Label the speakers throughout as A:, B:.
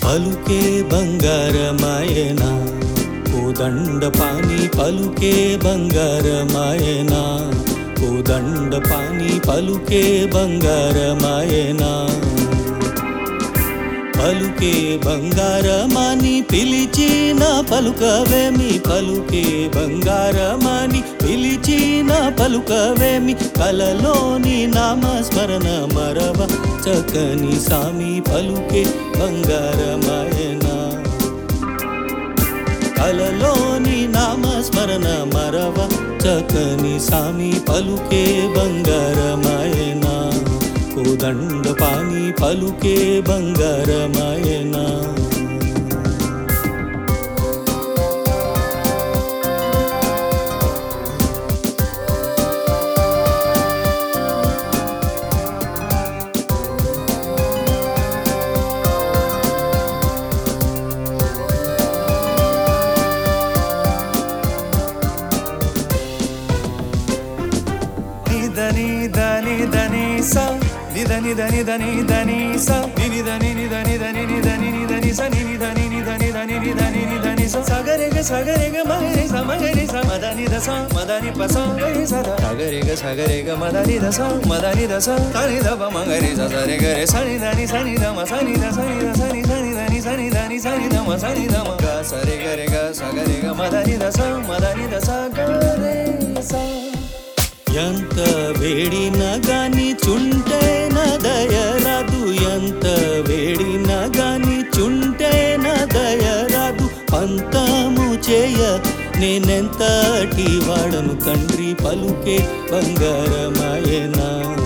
A: పలుకే బంగారమాయనా కోదండ పాని పలుకే బంగారమాయనా కోదండ పాని పలుకే బంగారమాయనా పలుకే బంగారమని పిలిచిన పలుకవేమి పలుకే బంగారమని పిలిచిన పలుకవేమి కలలోని నామస్మరణ మరవ చక్కని సామి పలుకే బంగారమాయనా కలలోని నామస్మరణ మరవ చక్కని సామి పలుకే బంగారమాయనా కోదండ పాని పలుకే బంగారమాయనా
B: నిదని దని దని స నిదని దని దని దని స నిని దని ని దని దని ని దని ని దని స నిని దని ని దని దని ని దని ని దని స సగరెగ సగరెగ మగరి స మగరి స మదని దస మదని పస గరి స సగరెగ సగరెగ మదని దస మదని దస తని దబ మగరి స సరి గరి సని దని సని దమ సని ద సని ద సని సని దని సని దని సని దమ సని దమ గ సరి గరి గ సగరెగ మదని దస మదని దస గరే స
A: ఎంత వేడిన గాని చుంటే దయరాదు ఎంత వేడిన గాని చుంటే దయరాదు పంతము చేయ నేనెంతటి వాడను తండ్రి పలుకే బంగారమాయనా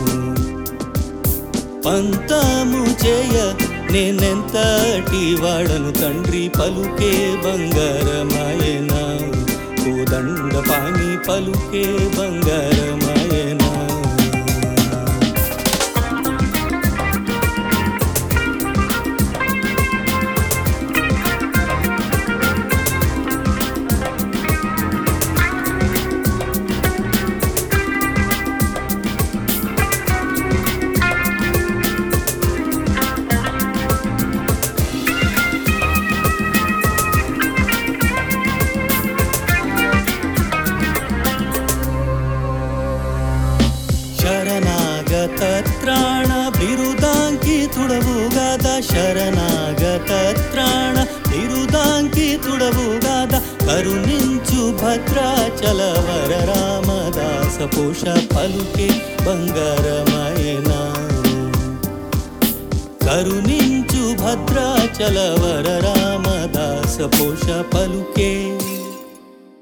A: పంతము చేయ నేనెంతటి వాడను తండ్రి పలుకే బంగారమాయనా కోదండ పాని పలుకే బంగారమాయనా ಶರಣಾಗತ ತ್ರಾಣ ಬಿರುದಾಂಕಿ ತುಡವುಗಾದ ಶರಣಾಗತ ತ್ರಾಣ ಬಿರುದಾಂಕಿ ತುಡವುಗಾದ ಕರುಣಿಂಚು ಭದ್ರಾಚಲವರ ರಾಮದಾಸ ಪೋಷ ಪಲುಕೆ ಬಂಗಾರಮಯನಾ కరుణించు భద్రాచలవర రామదాస పోష పలుకే